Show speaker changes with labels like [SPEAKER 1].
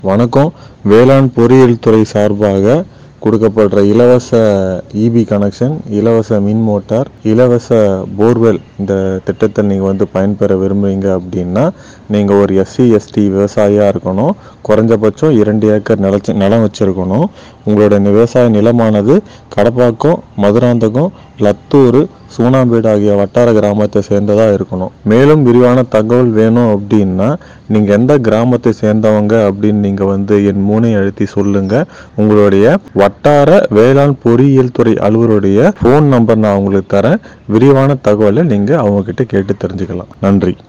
[SPEAKER 1] வணக்கம் வேளாண் பொறியியல் துறை சார்பாக கொடுக்கப்படுற இலவச இபி கனெக்ஷன் இலவச மின் மோட்டார் இலவச போர்வெல் இந்த திட்டத்தை நீங்கள் வந்து பயன்பெற விரும்புறீங்க அப்படின்னா நீங்கள் ஒரு எஸ்சி எஸ்டி விவசாயியாக இருக்கணும் குறைஞ்சபட்சம் இரண்டு ஏக்கர் நிலச்சி நிலம் வச்சுருக்கணும் உங்களோட நி- விவசாய நிலமானது கடப்பாக்கம் மதுராந்தகம் லத்தூர் சூனாம்பேடு ஆகிய வட்டார கிராமத்தை சேர்ந்ததாக இருக்கணும் மேலும் விரிவான தகவல் வேணும் அப்படின்னா நீங்கள் எந்த கிராமத்தை சேர்ந்தவங்க அப்படின்னு நீங்கள் வந்து என் மூனை அழுத்தி சொல்லுங்கள் உங்களுடைய வட்டார வேளாண் பொறியியல் துறை அலுவலருடைய ஃபோன் நம்பர் நான் உங்களுக்கு தரேன் விரிவான தகவலை நீங்கள் அவங்கக்கிட்ட கேட்டு தெரிஞ்சுக்கலாம் நன்றி